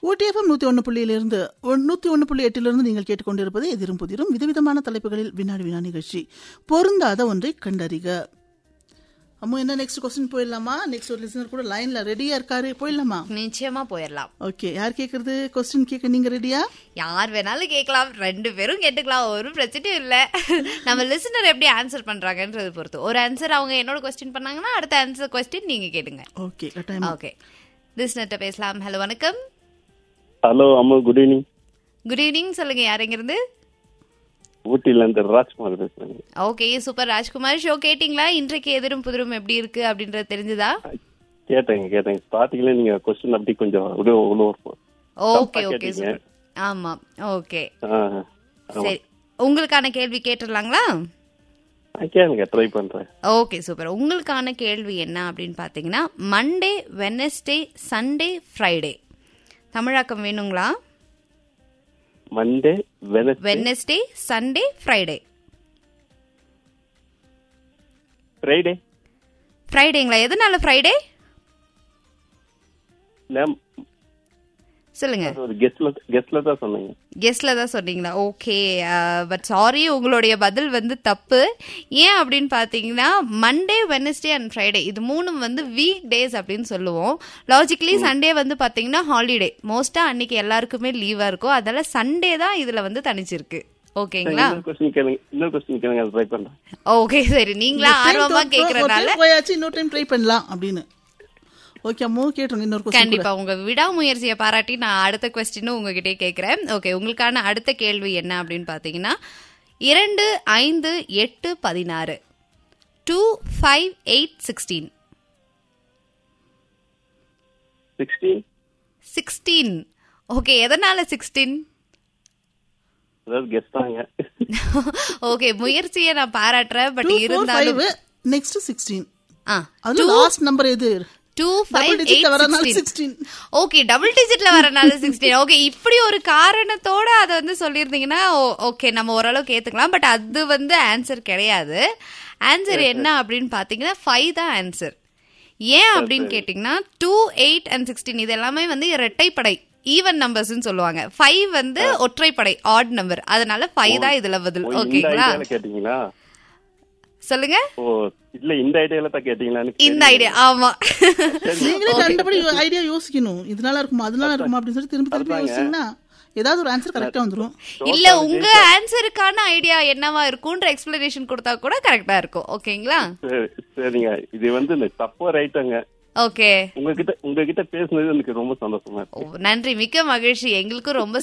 ஓடிஎஃப்எம் நூற்றி ஒன்று புள்ளியிலிருந்து நூற்றி ஒன்று புள்ளி எட்டிலிருந்து நீங்கள் கேட்டுக்கொண்டிருப்பது எதிரும் புதிரும் விதவிதமான தலைப்புகளில் வினாடி வினா நிகழ்ச்சி பொருந்தாத ஒன்றை கண்டறிக அம்மா என்ன நெக்ஸ்ட் கொஸ்டின் போயிடலாமா நெக்ஸ்ட் ஒரு லிசனர் கூட லைன்ல ரெடியா இருக்காரு போயிடலாமா நிச்சயமா போயிடலாம் ஓகே யார் கேக்குறது கொஸ்டின் கேட்க நீங்க ரெடியா யார் வேணாலும் கேட்கலாம் ரெண்டு பேரும் கேட்டுக்கலாம் ஒரு பிரச்சனையும் இல்ல நம்ம லிசனர் எப்படி ஆன்சர் பண்றாங்கன்றது பொறுத்து ஒரு ஆன்சர் அவங்க என்னோட கொஸ்டின் பண்ணாங்கன்னா அடுத்த ஆன்சர் கொஸ்டின் நீங்க கேட்டுங்க ஓகே கட்டாயமா ஓகே லிசனர்ட்ட பேசலாம் ஹலோ வணக்கம் ஹலோ அம்மா குட் ஈவினிங் குட் ஈவினிங் சொல்லுங்க யாருங்க இருந்து ஊட்டில இருந்து ராஜ்குமார் பேசுறேங்க ஓகே சூப்பர் ராஜ்குமார் ஷோ கேட்டிங்களா இன்றைக்கு எதிரும் புதிரும் எப்படி இருக்கு அப்படின்றது தெரிஞ்சதா கேட்டேங்க கேட்டேங்க ஸ்டார்டிங்ல நீங்க கொஸ்டின் அப்படி கொஞ்சம் உள்ள உள்ள இருக்கும் ஓகே தப்பா ஓகே கேட்டீங்க. சூப்பர் ஆமா ஓகே ஆ, ஆமா. சரி உங்களுக்கான கேள்வி கேட்டுடலாங்களா ஆ, கேளுங்க ட்ரை பண்றேன் ஓகே சூப்பர் உங்களுக்கான கேள்வி என்ன அப்படின்னு பார்த்தீங்கன்னா மண்டே வெனஸ்டே சண்டே ஃப்ரைடே தமிழாக்கம் வேணுங்களா Monday Wednesday Wednesday Sunday Friday Friday ஃப்ரைடேங்களா எதனால ஃப்ரைடே இல்ல சொல்லுங்க அது ஒரு கெஸ்ட்ல கெஸ்ட்ல தான் சொன்னீங்க கெஸ்ட்ல தான் சொன்னீங்களா ஓகே பட் சாரி உங்களுடைய பதில் வந்து தப்பு ஏன் அப்படின்னு பார்த்தீங்கன்னா மண்டே வெனஸ்டே அண்ட் ஃப்ரைடே இது மூணும் வந்து வீக் டேஸ் அப்படின்னு சொல்லுவோம் லாஜிக்கலி சண்டே வந்து பார்த்தீங்கன்னா ஹாலிடே மோஸ்டா அன்னைக்கு எல்லாருக்குமே லீவா இருக்கும் அதனால சண்டே தான் இதுல வந்து தனிச்சிருக்கு ஓகேங்களா இன்னொரு கொஸ்டின் கேளுங்க இன்னொரு கொஸ்டின் கேளுங்க அதை ட்ரை பண்றேன் ஓகே சரி நீங்களா ஆர்வமா கேக்குறதுனால போயாச்சு இன்னொரு டைம் ட்ரை பண்ணலாம் அப்படின்னு ஓகே அம்மோ கேட்டுருங்க இன்னொரு கொஸ்டின் கண்டிப்பா உங்க விடாமுயற்சியை பாராட்டி நான் அடுத்த கொஸ்டினும் உங்ககிட்டயே கேக்குறேன் ஓகே உங்களுக்கான அடுத்த கேள்வி என்ன அப்படின்னு பாத்தீங்கன்னா இரண்டு ஐந்து எட்டு பதினாறு two five eight sixteen sixteen sixteen okay எதனால சிக்ஸ்டீன் அதாவது கெஸ்ட் தாங்க ஓகே முயற்சியை நான் பாராட்டுறேன் பட் டூ ஃபோர் இருந்தாலும் ஃபைவ் நெக்ஸ்ட் சிக்ஸ்டீன் ஆ அது லாஸ்ட் நம்பர் எது டூ டபுள் ஃபைவ் டிஜிட்ல வரனால எயிட் சிக்ஸ்டீன் ஓகே டபுள் டிஜிட்ல வரனால சிக்ஸ்டீன் ஓகே இப்படி ஒரு காரணத்தோட அதை வந்து சொல்லியிருந்தீங்கன்னா ஓகே நம்ம ஓரளவுக்கு ஏத்துக்கலாம் பட் அது வந்து ஆன்சர் கிடையாது ஆன்சர் என்ன அப்படின்னு பாத்தீங்கன்னா ஃபைவ் தான் ஆன்சர் ஏன் அப்படின்னு கேட்டிங்கன்னா டூ எயிட் அண்ட் சிக்ஸ்டீன் இது எல்லாமே வந்து இரட்டைப்படை ஈவன் நம்பர்ஸ்னு சொல்லுவாங்க ஃபைவ் வந்து ஒற்றைப்படை ஆட் நம்பர் அதனால ஃபைவ் தான் இதுல பதில் ஓ, இந்த ஓகேங்களா ஐடியால கேட்டீங்களா சொல்லுங்க ஓ இல்ல இந்த ஐடியால தான் கேட்டீங்களான்னு இந்த ஐடியா ஆமா நீங்களே கண்டபடி ஐடியா யோசிக்கணும் இதனால இருக்குமா அதனால இருக்குமா அப்படின்னு சொல்லி திரும்ப திருப்பி யோசிச்சீங்கன்னா ஏதாவது ஒரு ஆன்சர் கரெக்டா வந்துரும் இல்ல உங்க ஆன்சருக்கான ஐடியா என்னவா இருக்கும்ன்ற எக்ஸ்பிளனேஷன் கொடுத்தா கூட கரெக்டா இருக்கும் ஓகேங்களா சரி, சரிங்க இது வந்து இந்த தப்போ ரைட்டாங்க ஓகே உங்ககிட்ட உங்ககிட்ட பேசுனது எனக்கு ரொம்ப சந்தோஷமா இருக்கு நன்றி மிக்க மகிழ்ச்சி எங்களுக்கும் ரொம்ப